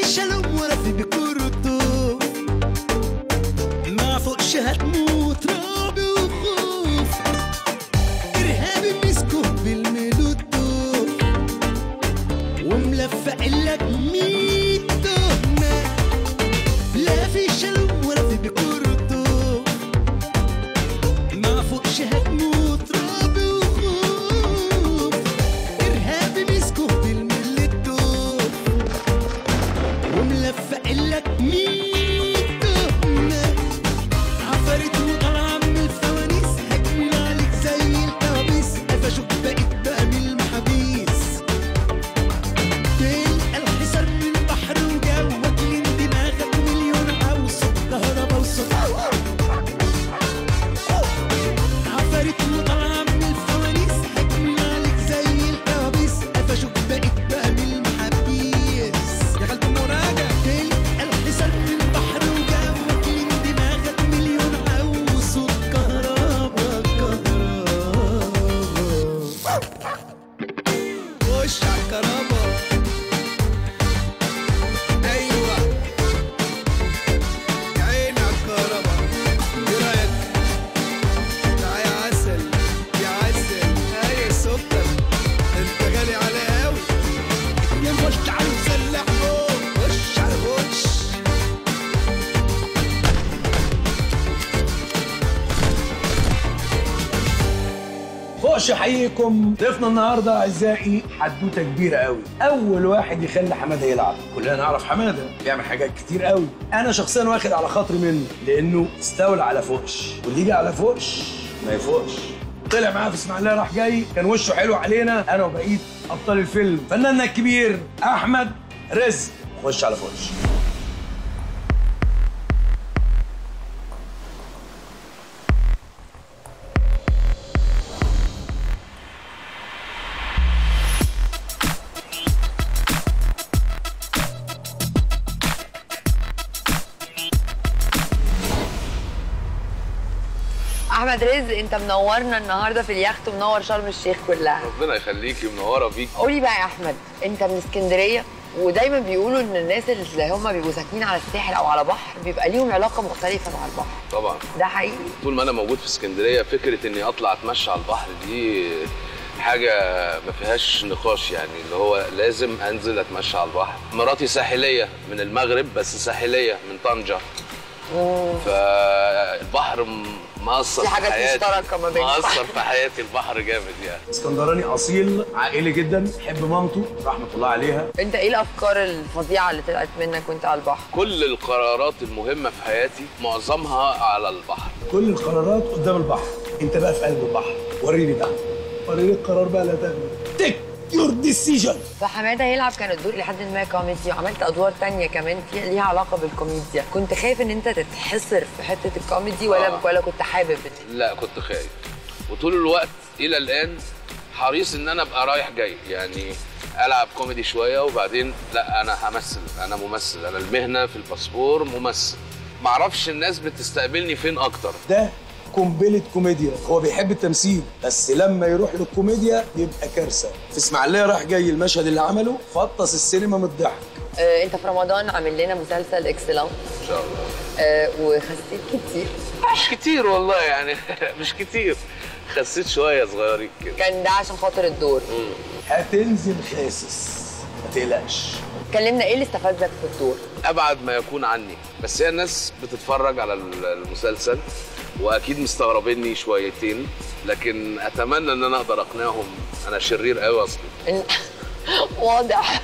شلوم ولا في بكورتو ما فوقش هتموت رعب وخوف ارهابي مسكوه بالملوتو وملفق لك ميت تهمة لا في شلوم ولا في بكورتو ما فوقش هتموت رعب وخوف ارهابي مسكوه بالملتو وملفق لك ميت تهمة عفرت وطالعة من الفوانيس هجمين عليك زي القابيس قفشوك بقيت بقى من المحابيس تلقى الحصار من بحر وجو واكلين دماغك مليون عاوز كهربا وصوت عفرت وطالعة من الفوانيس هجمين عليك زي القابيس قفشوك بقيت بقى من المحابيس دخلت مراجع تلقى الحصار من بحر وجو واكلين دماغك مليون عاوز صوت كهربا كهربا خش على الكهربا ايوه يا عيني على الكهربا ايه رايك تعال يا عسل يا عسل هاي سكر انت غالي على قوي اتنين فولت على مسلح فوق خش على خش فوقش احييكم ضيفنا النهارده اعزائي حدوته كبيره قوي اول واحد يخلي حماده يلعب كلنا نعرف حماده بيعمل حاجات كتير قوي انا شخصيا واخد على خاطري منه لانه استولى على فوقش واللي يجي على فوقش ما يفوقش طلع معاه في اسماعيليه راح جاي كان وشه حلو علينا انا وبقيه ابطال الفيلم فناننا الكبير احمد رزق خش على فوقش احمد رزق انت منورنا النهارده في اليخت ومنور شرم الشيخ كلها ربنا يخليكي منوره بيك قولي بقى يا احمد انت من اسكندريه ودايما بيقولوا ان الناس اللي هم بيبقوا ساكنين على الساحل او على بحر بيبقى ليهم علاقه مختلفه مع البحر طبعا ده حقيقي طول ما انا موجود في اسكندريه فكره اني اطلع اتمشى على البحر دي حاجه ما فيهاش نقاش يعني اللي هو لازم انزل اتمشى على البحر مراتي ساحليه من المغرب بس ساحليه من طنجه فالبحر م- مأثر في في حاجات حياتي مشتركة ما بينكم. مأثر في حياتي البحر جامد يعني اسكندراني اصيل عائلي جدا يحب مامته رحمه الله عليها انت ايه الافكار الفظيعه اللي طلعت منك وانت على البحر كل القرارات المهمه في حياتي معظمها على البحر كل القرارات قدام البحر انت بقى في قلب البحر وريني بقى وريني القرار بقى اللي هتاخده تيك يور ديسيجن فحماده يلعب كان الدور لحد ما كوميدي وعملت ادوار تانية كمان فيها ليها علاقه بالكوميديا كنت خايف ان انت تتحصر في حته الكوميدي ولا آه. ولا كنت حابب لا كنت خايف وطول الوقت الى الان حريص ان انا ابقى رايح جاي يعني العب كوميدي شويه وبعدين لا انا همثل انا ممثل انا المهنه في الباسبور ممثل معرفش الناس بتستقبلني فين اكتر ده قنبله كوميديا هو بيحب التمثيل بس لما يروح للكوميديا يبقى كارثه في اسماعيليه راح جاي المشهد اللي عمله فطس السينما من الضحك آه انت في رمضان عامل لنا مسلسل اكسلان ان شاء الله آه وخسيت كتير مش كتير والله يعني مش كتير خسيت شويه صغيرين كده كان ده عشان خاطر الدور هتنزل خاسس ما تقلقش كلمنا ايه اللي استفزك في الدور ابعد ما يكون عني بس هي الناس بتتفرج على المسلسل واكيد مستغربيني شويتين لكن اتمنى ان انا اقدر اقنعهم انا شرير قوي اصلا إن- واضح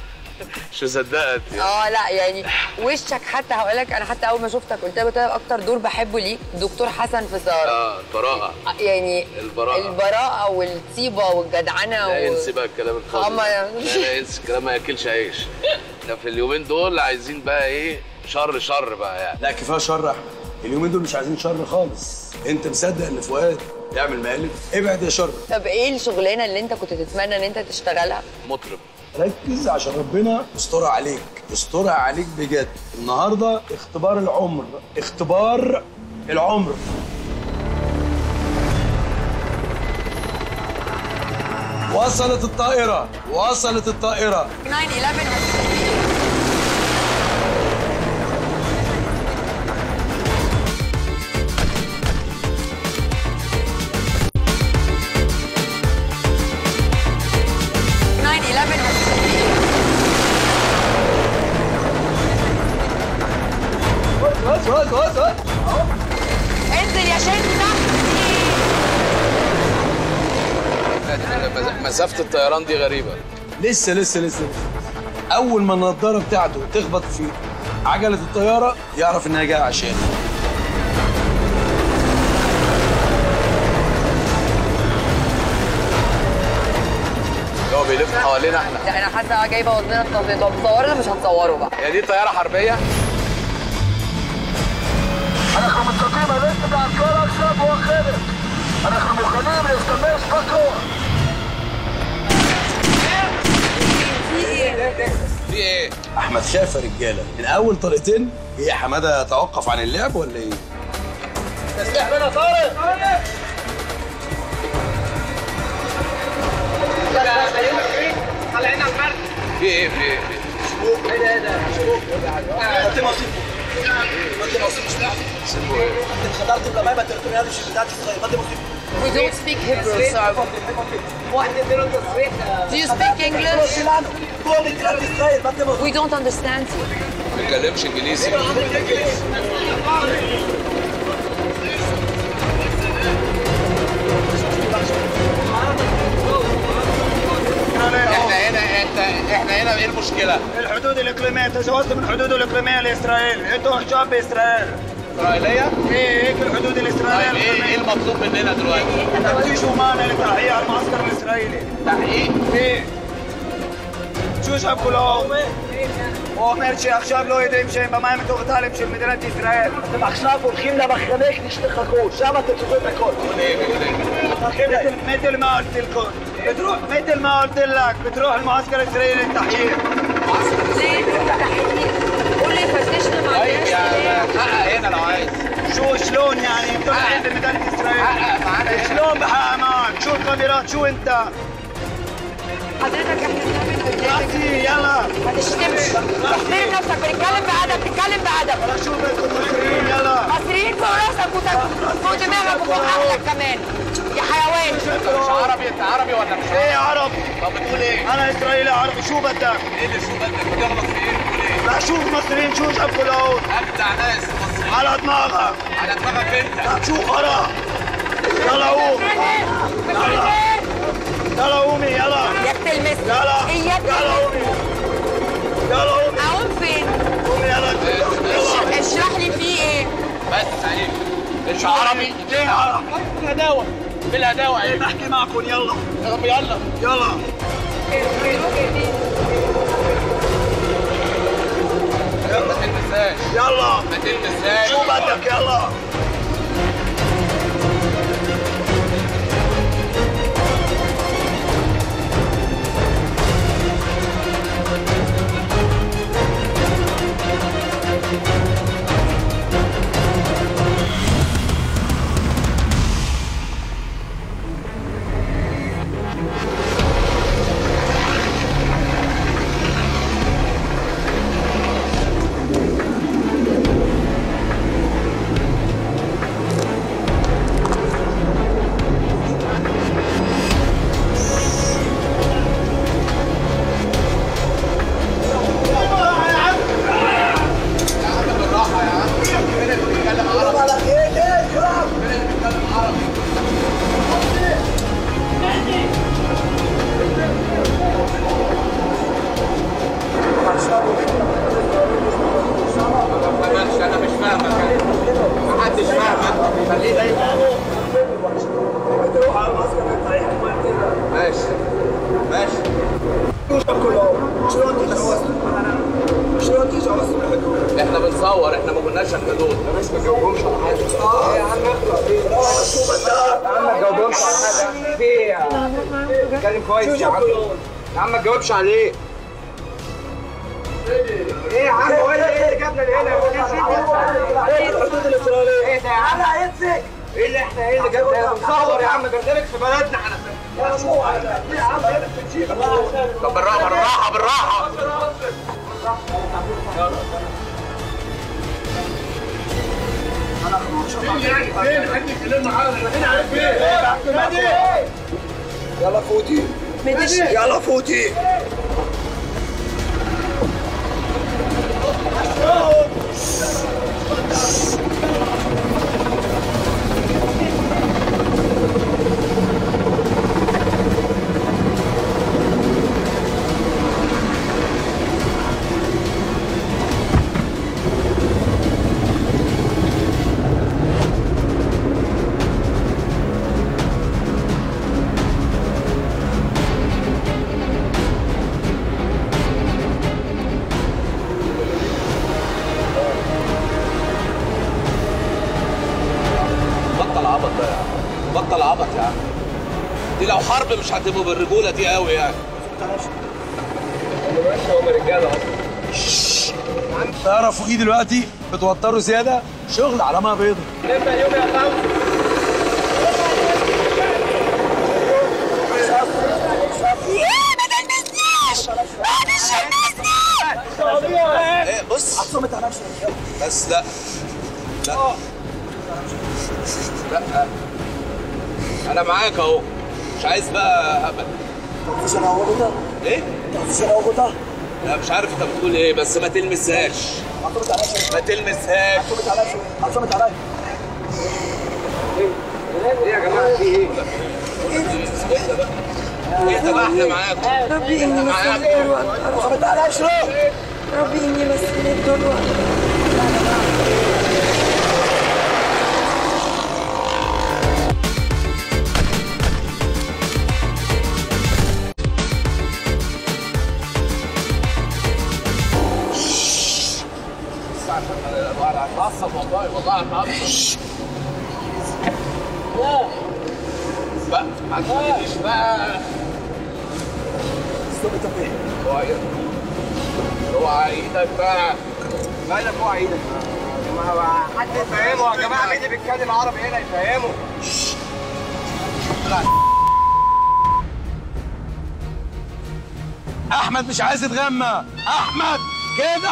مش مصدقت يعني. اه لا يعني وشك حتى هقول لك انا حتى اول ما شفتك قلت لك قلت لك اكتر دور بحبه ليك دكتور حسن في ساره اه البراءه يعني البراءة. البراءه والطيبه والجدعنه لا و... انسي بقى الكلام الفاضي أما ده. يعني. لا لا انسي الكلام ما ياكلش عيش ده في اليومين دول عايزين بقى ايه شر شر بقى يعني لا كفايه شر يا احمد اليومين دول مش عايزين شر خالص انت مصدق ان فؤاد يعمل مقالب ابعد يا شر طب ايه الشغلانه اللي انت كنت تتمنى ان انت تشتغلها مطرب ركز عشان ربنا يسترها عليك يسترها عليك بجد النهارده اختبار العمر اختبار العمر وصلت الطائرة وصلت الطائرة 9 11 بص بص بص انزل يا شيخ تحت مسافه الطيران دي غريبه لسه لسه لسه اول ما النضاره بتاعته تخبط في عجله الطياره يعرف انها جايه عشان هو بيلف حوالينا احنا لا انا حاسه جايبه ودننا الطبيعي طب تصوره ولا مش هتصوره بقى هي دي طياره حربيه أنا مستقيم لست بعسكر أكسب وأخرب أنا مخليم يستميش فكر في ايه احمد خاف يا رجاله من اول طلقتين ايه يا حماده توقف عن اللعب ولا ايه تسليح بنا طارق في ايه في ايه في ايه سيبوا ايه خدرت الضمايمة التريتوريالية بتاعتي الصغيرة قدم We don't speak Hebrew so Do you speak English? We don't understand you ما بيتكلمش انجليزي احنا هنا انت احنا هنا ايه المشكله؟ الحدود الاقليميه تجاوزت من الحدود الاقليميه لاسرائيل انتوا شعب اسرائيل اسرائيليه؟ ايه هيك الحدود طيب الاسرائيليه ايه ايه المطلوب مننا دلوقتي؟ تفتيش ومانع لتحقيق على المعسكر الاسرائيلي تحقيق ايه شو شاب كلهم ואומר שעכשיו לא יודעים שהם במים הטוטליים של מדינת ישראל. אתם עכשיו הולכים למחנה כדי שתחכו, שם אתם תראו את הכל. مثل مثل ما قلت لكم بتروح مثل ما قلت لك بتروح المعسكر الاسرائيلي للتحقيق ليه تحقيق قول لي فتشنا مع طيب الناس يا ليه؟ حقق هنا لو عايز شو شلون يعني انتم قاعدين بمدينه اسرائيل حقق معانا هنا شلون بحقق معك شو الكاميرات شو انت حضرتك احنا بنعمل قدامك راسي يلا ما تشتمش احترم نفسك بنتكلم بأدب بتتكلم بأدب انا شو بدكم مصريين يلا مصريين فوق راسك وت- فوق دماغك وفوق عقلك كمان يا حيوان مش عربي انت عربي ولا مش ايه عربي؟ عرب طب بتقول ايه؟ انا اسرائيلي عربي شو بدك ايه اللي شو بدك بتغلط في ايه؟ بتقول ايه؟ لا شوف مصريين شو جابكوا لهون ابدع ناس مصريين على دماغك على دماغك انت شو خرا يلا قوم يلا قومي يلا يا تلمس يلا اياك يلا قومي يلا قومي اقوم فين قومي يلا يلا اشرح لي فيه ايه بس عليك مش عربي ليه عرب بالهداوه بالهداوه ليه ايه بحكي معكم يلا طب يلا يلا ما تلمسهاش يلا ما تلمسهاش شو بدك يلا بالراحه يا عم فين اللي بيتكلم عربي معلش انا مش فاهمك محدش فاهمك خليه دايما بتروح على المعسكر الاسرائيلي ماشي ماشي شو جابكوا لهون شلون تجاوزتوا شلون تجاوزتوا الحدود احنا بنصور احنا ما قلناش الحدود مش ما جاوبهمش على حاجه اه يا عم شو بدك يا عم ما تجاوبهمش على حاجه في ايه يا عم اتكلم كويس يا عم يا عم ما تجاوبش عليه ايه يا عم هو ايه اللي جابنا لهنا ايه الحدود الاسرائيليه ايه ده يا عم ايه اللي احنا ايه اللي جابنا هنا بنصور يا عم برنامج في بلدنا احنا طب بالراحه بالراحه بالراحه يلا فوتي يلا فوتي لو حرب مش هتبقوا بالرجوله دي قوي يعني هم رجاله اصلا تعرفوا ايه دلوقتي بتوتروا زياده شغل على ما بيضة نبدا اليوم يا خمسه ايه بص بس لا لا لا انا معاك اهو مش عايز بقى هبل ايه؟ لا مش عارف انت بتقول ايه بس ما تلمسهاش ما تلمسهاش ايه يا جماعه في ايه؟ اهدى بقى اهدى بقى احنا معاكم ربي إني معاك. مسؤولية ربي إني مسؤولية دلوقتي هتعصب والله والله هتعصب بقى ما تقوليش بقى اوعى ايدك اوعى ايدك بقى مالك اوعى ايدك يا جماعه حد يفهمه يا جماعه مين اللي بيتكلم عربي هنا يفهمه احمد مش عايز يتغمى احمد كده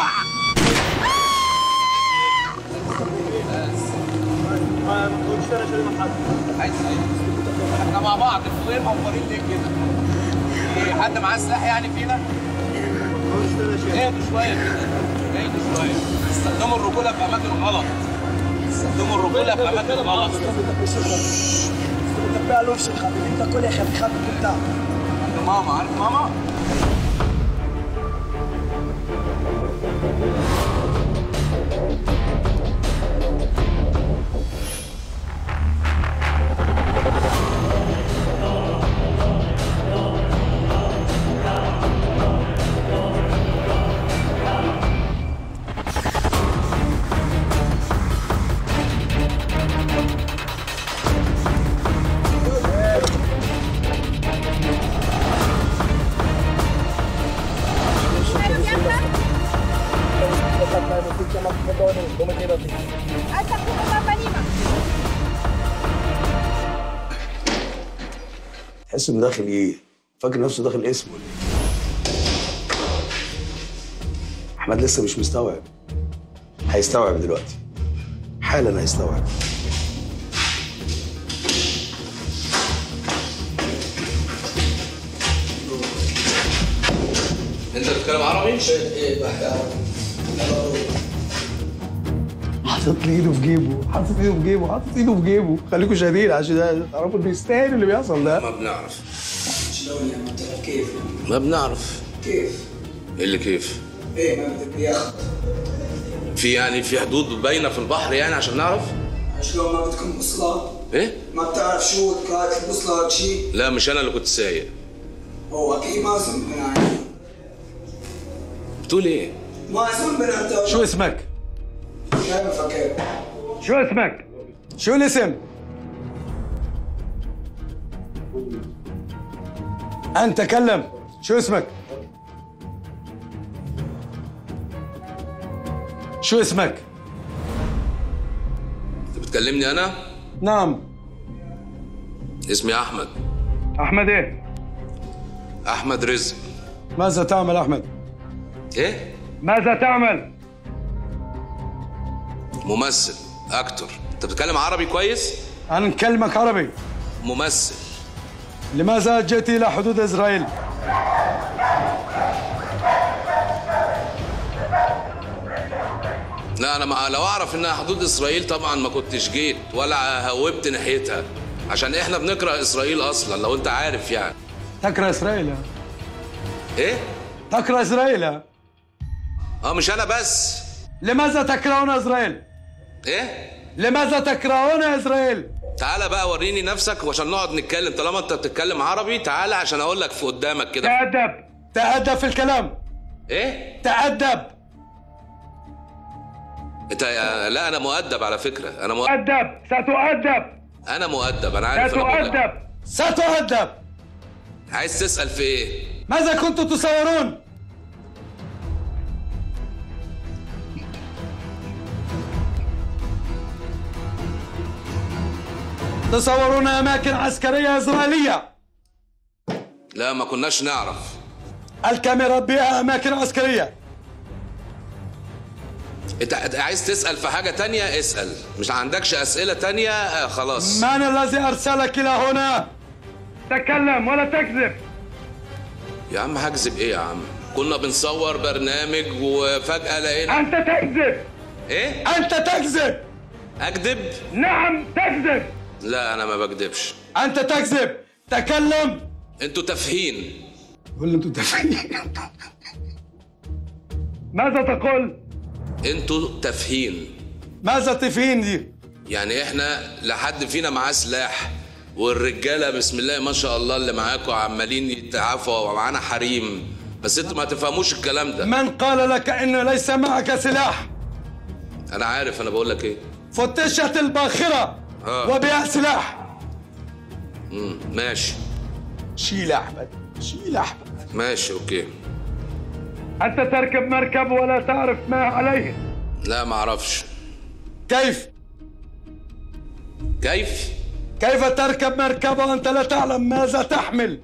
عايز احنا مع بعض انتوا ايه موفرين ليه كده؟ ايه حد معاه سلاح يعني فينا؟ اهدوا شويه كده اهدوا شويه استخدموا الرجوله في اماكن غلط استخدموا الرجوله في اماكن غلط عند ماما عارف ماما؟ تحس انه داخل ايه فاكر نفسه داخل اسمه ولا ايه احمد لسه مش مستوعب هيستوعب دلوقتي حالا هيستوعب انت بتتكلم عربي؟ حاطط لي ايده في جيبه حاطط ايده في جيبه حاطط ايده في جيبه خليكم شاهدين عشان تعرفوا انه يستاهل اللي بيحصل ده ما بنعرف شلون يعني قلت لك كيف؟ ما بنعرف كيف؟ ايه اللي كيف؟ ايه ما بدك ياخذ في يعني في حدود باينه في البحر يعني عشان نعرف؟ شلون ما بدكم بوصله؟ ايه؟ ما بتعرف شو كانت البوصله هيك شيء؟ لا مش انا اللي كنت سايق هو اكيد ما ذنبنا يعني بتقول ايه؟ ما ذنبنا انت شو اسمك؟ كيف فكر؟ شو اسمك؟ شو الاسم؟ أنت تكلم شو اسمك؟ شو اسمك؟ انت بتكلمني انا؟ نعم اسمي احمد أحمد إيه؟ احمد رزق ماذا تعمل أحمد؟ ايه؟ ماذا تعمل؟ ممثل اكتور انت بتتكلم عربي كويس؟ أنا نكلمك عربي ممثل لماذا جئت إلى حدود إسرائيل؟ لا انا ما لو اعرف انها حدود اسرائيل طبعا ما كنتش جيت ولا هوبت ناحيتها عشان احنا بنكره اسرائيل اصلا لو انت عارف يعني تكره إسرائيل ها؟ ايه؟ تكره إسرائيل ها؟ اه مش انا بس لماذا تكرهون إسرائيل؟ ايه؟ لماذا تكرهون إسرائيل؟ تعالى بقى وريني نفسك وعشان نقعد نتكلم طالما انت بتتكلم عربي تعالى عشان اقول لك في قدامك كده تأدب تأدب في الكلام ايه؟ تأدب انت لا انا مؤدب على فكره انا مؤدب تأدب ستؤدب انا مؤدب انا عارف انا بقول لك. ستؤدب ستؤدب عايز تسال في ايه ماذا كنتم تصورون؟ تصورون أماكن عسكرية إسرائيلية لا ما كناش نعرف الكاميرا بها أماكن عسكرية انت أنت عايز تسال في حاجه تانية اسال مش عندكش اسئله تانية آه خلاص من الذي أرسلك إلى هنا؟ تكلم ولا تكذب يا عم هكذب ايه يا عم كنا بنصور برنامج وفجاه لقينا أنت تكذب ايه أنت تكذب اكذب نعم تكذب لا انا ما بكذبش أنت تكذب تكلم انتوا تافهين قول أنتوا تفهين ماذا تقول؟ انتوا تافهين ماذا تفهين دي؟ يعني احنا لا حد فينا معاه سلاح والرجاله بسم الله ما شاء الله اللي معاكم عمالين يتعافوا ومعانا حريم بس انتوا ما تفهموش الكلام ده من قال لك أنه ليس معك سلاح؟ انا عارف انا بقول لك ايه فتشت الباخرة آه. وبها سلاح مم. ماشي شيل أحمد شيل أحمد ماشي اوكي أنت تركب مركب ولا تعرف ما عليه لا ما اعرفش كيف؟ كيف كيف تركب مركبة وأنت لا تعلم ماذا تحمل؟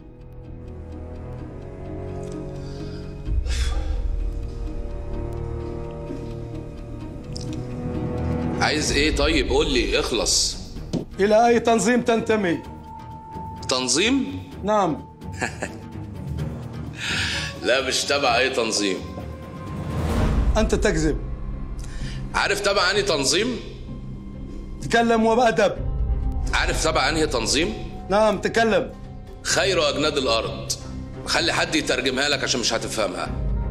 عايز ايه طيب قول لي اخلص إلى أي تنظيم تنتمي؟ تنظيم نعم لا مش تبع اي تنظيم أنت تكذب عارف تبع انهي تنظيم تكلم وبأدب عارف تبع انهي تنظيم نعم تكلم خير اجناد الارض خلي حد يترجمها لك عشان مش هتفهمها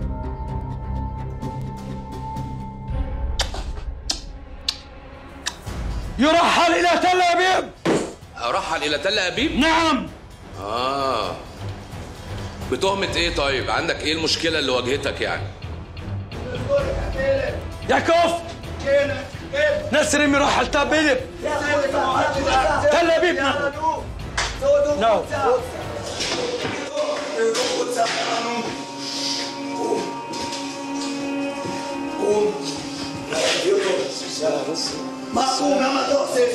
يرحل إلى تل أبيب ارحل الى تل ابيب نعم اه بتهمة ايه طيب عندك ايه المشكلة اللي واجهتك يعني يعقوب نسرم يرحل تل أبيب تل أبيب نعم نعم معقوم ما تقصد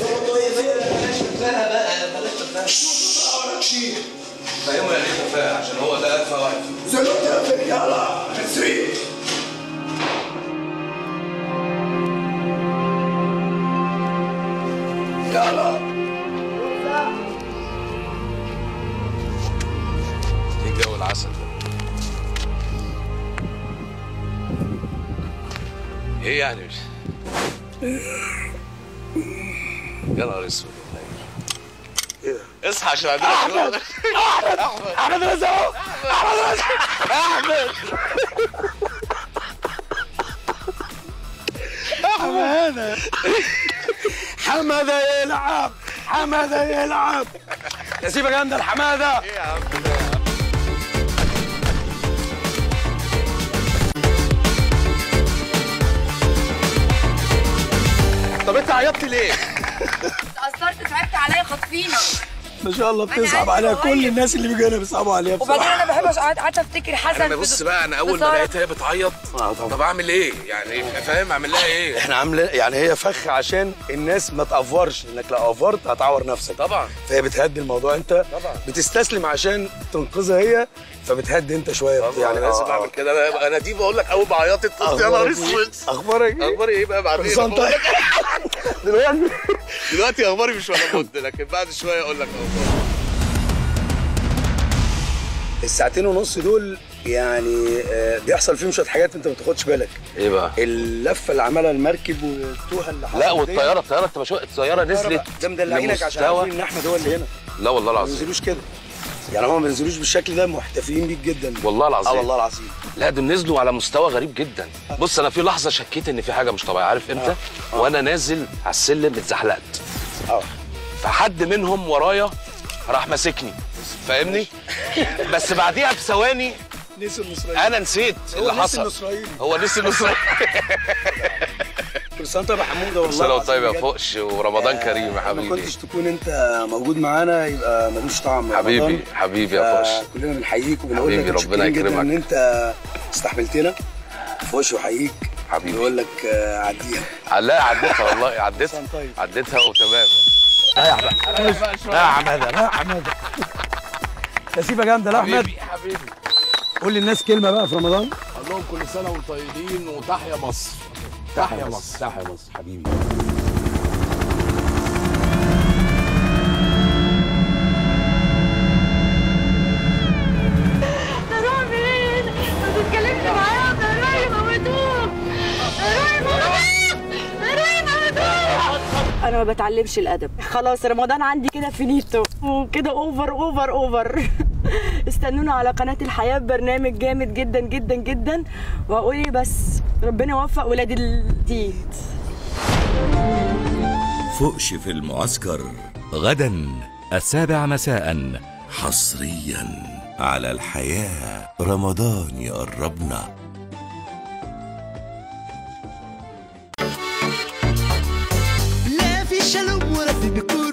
فاهمه يعني ايه تفاهة عشان هو ده الفا واحد زلوت يلا نسري يلا ايه جو العسل ده ايه يعني مش يا نهار اسود اصحى عشان عندنا شغل أحمد رزاق أحمد رزاق أحمد حمادة حمادة يلعب حمادة يلعب يا سيبك عند الحمادة طب انت عيطت ليه؟ اتأثرت تعبت عليا خطفينا ما شاء الله أنا بتصعب عايزة عليها أغير. كل الناس اللي بيجوا هنا بيصعبوا عليها وبعدين بصراحة انا بحب قعدت قعدت افتكر حسن انا بص بقى انا اول ما بصراحة. لقيتها هي بتعيط طب اعمل ايه يعني فاهم اعمل لها ايه احنا عامله يعني هي فخ عشان الناس ما تافورش انك لو افورت هتعور نفسك طبعا فهي بتهدي الموضوع انت طبعا. بتستسلم عشان تنقذها هي فبتهدي انت شويه يعني يعني لازم آه، اعمل كده انا انا دي بقول لك اول ما عيطت قلت يا نهار أخبارك إيه؟ اسود اخبارك ايه؟ اخباري ايه بقى بعدين كل سنة أقول لك. دلوقتي دلوقتي اخباري مش ولا بد لكن بعد شويه اقول لك اخباري الساعتين ونص دول يعني آه، بيحصل فيهم شويه حاجات انت ما تاخدش بالك ايه بقى اللفه اللي عملها المركب والتوهه اللي حصلت لا دي. والطياره الطياره انت مش الطياره نزلت ده مدلعينك عشان لمستوى- عارفين ان احمد هو اللي هنا لا والله ما العظيم بينزلوش كده يعني هم ما بينزلوش بالشكل ده محتفلين بيك جدا والله العظيم اه والله العظيم لا دول نزلوا على مستوى غريب جدا بص انا في لحظه شكيت ان في حاجه مش طبيعيه عارف امتى وانا نازل على السلم اتزحلقت اه فحد منهم ورايا راح ماسكني فاهمني بس بعديها بثواني نسي النصراني انا نسيت هو اللي نسي حصل النصراني هو نسي النصراني كل سنه طيب يا حموده والله كل سنه وانت طيب يا العظيم فوقش ورمضان بجد. كريم يا ما حبيبي كنتش تكون انت موجود معانا يبقى ملوش طعم يا حبيبي رمضان. حبيبي يا فوقش كلنا بنحييك وبنقول حبيبي، لك ربنا متشكرين جدا يكرمك. ان انت استحملتنا فوش وحييك حبيبي. بقول لك آه، عديها لا عديتها والله عديتها سنة طيب. عديتها وتمام لا يا حماده لا يا حماده تسيبه جامده لا يا احمد حبيبي حبيبي قول للناس كلمه بقى في رمضان اقول لهم كل سنه وانتم طيبين وتحيا مصر تحيا مصر تحيا مصر حبيبي اروح فين؟ ما تتكلمش معايا اروح يموتوك اروح يموتوك اروح يموتوك انا ما بتعلمش الادب خلاص رمضان عندي كده فينيتو وكده اوفر اوفر اوفر استنونا على قناه الحياه برنامج جامد جدا جدا جدا واقول ايه بس ربنا يوفق ولاد الدين فؤش في المعسكر غدا السابع مساء حصريا على الحياة رمضان يقربنا لا في شلوم ولا في بكون